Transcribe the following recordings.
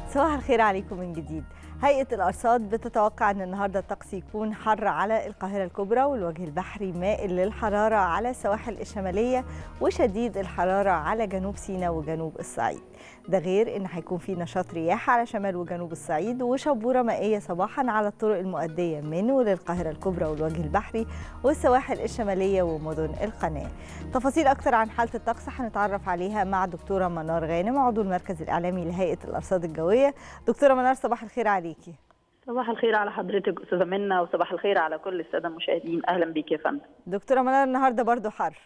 صباح الخير عليكم من جديد هيئة الأرصاد بتتوقع أن النهاردة الطقس يكون حر على القاهرة الكبرى والوجه البحري مائل للحرارة على السواحل الشمالية وشديد الحرارة على جنوب سيناء وجنوب الصعيد ده غير ان هيكون في نشاط رياح على شمال وجنوب الصعيد وشبوره مائيه صباحا على الطرق المؤديه من وللقاهره الكبرى والوجه البحري والسواحل الشماليه ومدن القناه. تفاصيل اكثر عن حاله الطقس هنتعرف عليها مع دكتوره منار غانم عضو المركز الاعلامي لهيئه الارصاد الجويه. دكتوره منار صباح الخير عليكي. صباح الخير على حضرتك استاذه منى وصباح الخير على كل الساده المشاهدين اهلا بيك يا فندم. دكتوره منار النهارده برضو حر.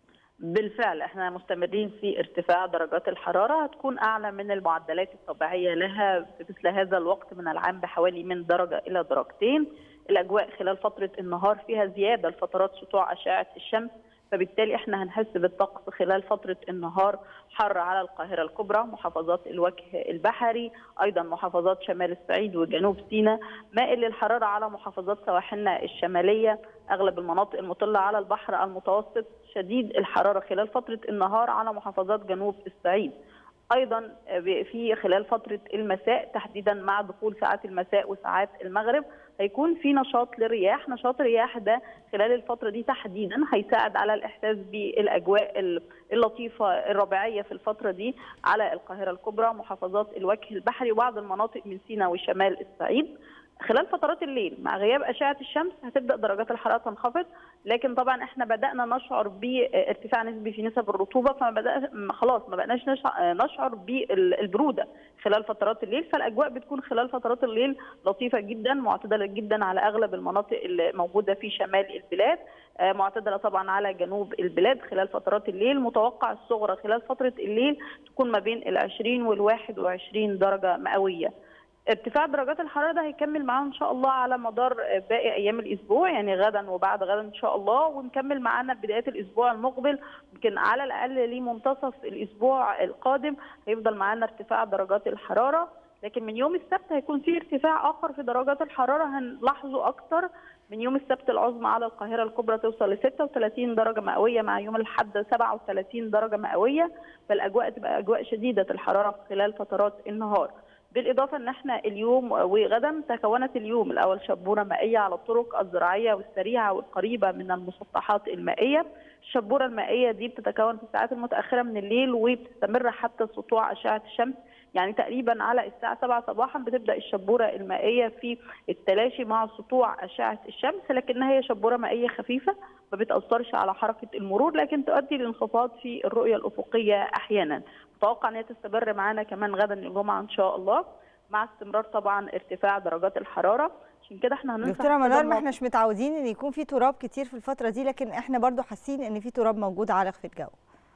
بالفعل احنا مستمرين في ارتفاع درجات الحراره هتكون اعلى من المعدلات الطبيعيه لها في مثل هذا الوقت من العام بحوالي من درجه الى درجتين الاجواء خلال فتره النهار فيها زياده لفترات سطوع اشعه الشمس فبالتالي احنا هنحس بالطقس خلال فتره النهار حر على القاهره الكبرى محافظات الوجه البحري ايضا محافظات شمال الصعيد وجنوب سيناء مائل للحراره على محافظات سواحلنا الشماليه اغلب المناطق المطله على البحر المتوسط شديد الحراره خلال فتره النهار على محافظات جنوب الصعيد ايضا في خلال فتره المساء تحديدا مع دخول ساعات المساء وساعات المغرب هيكون في نشاط للرياح نشاط الرياح ده خلال الفتره دي تحديدا هيساعد على الاحساس بالاجواء اللطيفه الربيعيه في الفتره دي على القاهره الكبرى محافظات الوجه البحري وبعض المناطق من سيناء وشمال الصعيد خلال فترات الليل مع غياب اشعه الشمس هتبدا درجات الحراره تنخفض لكن طبعا احنا بدانا نشعر بارتفاع نسبي في نسب الرطوبه فما بدا خلاص ما بقناش نشعر بالبروده خلال فترات الليل فالاجواء بتكون خلال فترات الليل لطيفه جدا معتدله جدا على اغلب المناطق اللي موجوده في شمال البلاد معتدله طبعا على جنوب البلاد خلال فترات الليل متوقع الصغرى خلال فتره الليل تكون ما بين ال 20 وال 21 درجه مئويه ارتفاع درجات الحراره ده هيكمل معانا ان شاء الله على مدار باقي ايام الاسبوع يعني غدا وبعد غدا ان شاء الله ونكمل معانا بدايه الاسبوع المقبل يمكن على الاقل لمنتصف الاسبوع القادم هيفضل معانا ارتفاع درجات الحراره لكن من يوم السبت هيكون في ارتفاع اخر في درجات الحراره هنلاحظه اكتر من يوم السبت العظمى على القاهره الكبرى توصل ل 36 درجه مئويه مع يوم الاحد 37 درجه مئويه فالاجواء تبقى اجواء شديده الحراره خلال فترات النهار. بالاضافه ان احنا اليوم وغدا تكونت اليوم الاول شبوره مائيه على الطرق الزراعيه والسريعه والقريبه من المسطحات المائيه الشبوره المائيه دي بتتكون في الساعات المتاخره من الليل وبتستمر حتى سطوع اشعه الشمس يعني تقريبا على الساعه 7 صباحا بتبدا الشبوره المائيه في التلاشي مع سطوع اشعه الشمس لكنها هي شبوره مائيه خفيفه ما بتاثرش على حركه المرور لكن تؤدي لانخفاض في الرؤيه الافقيه احيانا متوقع ان هي تستمر معانا كمان غدا الجمعه ان شاء الله مع استمرار طبعا ارتفاع درجات الحراره عشان كده احنا هننصح دكتوره منار ما احناش متعودين ان يكون في تراب كتير في الفتره دي لكن احنا برضو حاسين ان في تراب موجود عالق في الجو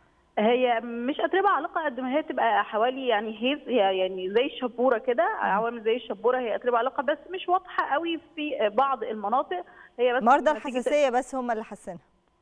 هي مش اتربه عالقه قد ما هي تبقى حوالي يعني هيز هي يعني زي الشبوره كده عوامل زي الشبوره هي اتربه عالقه بس مش واضحه قوي في بعض المناطق هي بس مرضى الحساسيه بس هم اللي حاسينها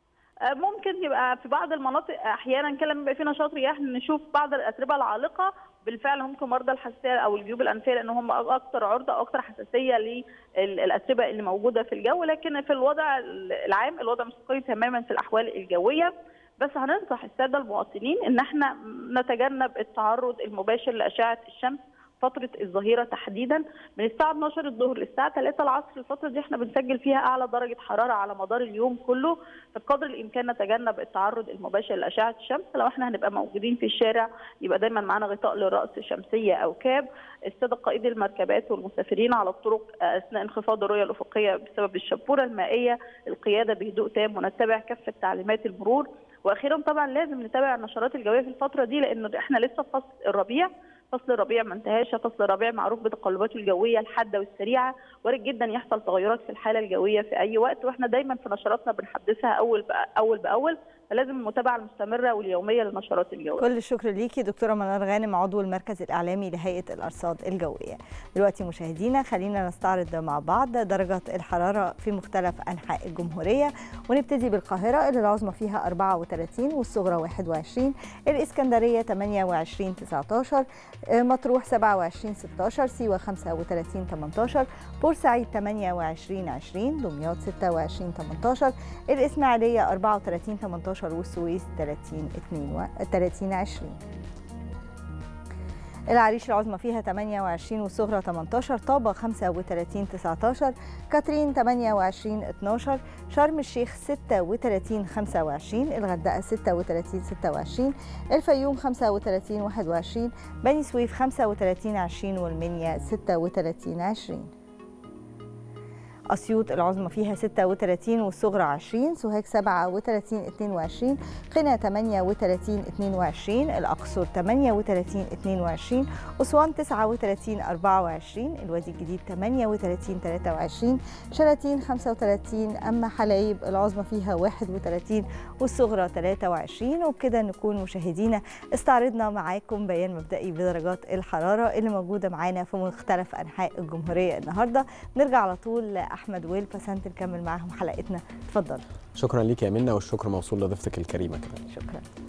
ممكن يبقى في بعض المناطق احيانا كده لما يبقى في نشاط رياح نشوف بعض الاتربه العالقه بالفعل ممكن مرضى الحساسيه او الجيوب الانفيه لان هم اكثر عرضه او اكثر حساسيه للاتربه اللي موجوده في الجو لكن في الوضع العام الوضع مستقيم تماما في الاحوال الجويه بس هننصح الساده المواطنين ان احنا نتجنب التعرض المباشر لاشعه الشمس فتره الظهيره تحديدا من الساعه 12 الظهر للساعه 3 العصر الفتره دي احنا بنسجل فيها اعلى درجه حراره على مدار اليوم كله فبقدر الامكان نتجنب التعرض المباشر لاشعه الشمس لو احنا هنبقى موجودين في الشارع يبقى دايما معانا غطاء للراس شمسيه او كاب الساده قائدي المركبات والمسافرين على الطرق اثناء انخفاض الرؤيه الافقيه بسبب الشبوره المائيه القياده بهدوء تام ونتبع كافه تعليمات المرور واخيرا طبعا لازم نتابع النشرات الجويه في الفتره دي لان احنا لسه في فصل الربيع فصل الربيع ما انتهاش فصل الربيع معروف بتقلباته الجويه الحاده والسريعه وارد جدا يحصل تغيرات في الحاله الجويه في اي وقت واحنا دايما في نشراتنا بنحدثها اول اول باول فلازم المتابعه المستمره واليوميه للنشرات الجويه. كل الشكر ليكي دكتوره منار غانم عضو المركز الاعلامي لهيئه الارصاد الجويه. دلوقتي مشاهدينا خلينا نستعرض مع بعض درجات الحراره في مختلف انحاء الجمهوريه ونبتدي بالقاهره اللي العظمى فيها 34 والصغرى 21 الاسكندريه 28 19 مطروح 27 16 سيوه 35 18 بورسعيد 28 20 دمياط 26 18 الاسماعيليه 34 18 والسويس 30 2 30 20 العريش العظمى فيها 28 والصغرى 18 طابة 35 19 كاترين 28 12 شرم الشيخ 36 25 الغردقة 36 26 الفيوم 35 21 بني سويف 35 20 والمنيا 36 20 أسيوط العظمى فيها 36 والصغرى 20 سوهاج 37 22 قنا 38 22 الأقصر 38 22 أسوان 39 24 الوادي الجديد 38 23 شلاتين 35 أما حلايب العظمى فيها 31 والصغرى 23 وبكده نكون مشاهدينا استعرضنا معاكم بيان مبدئي بدرجات الحرارة اللي موجودة معانا في مختلف أنحاء الجمهورية النهاردة نرجع على طول احمد ويل بسنت نكمل معاهم حلقتنا اتفضل شكرا ليك يا منى والشكر موصول لضيفتك الكريمه كمان شكرا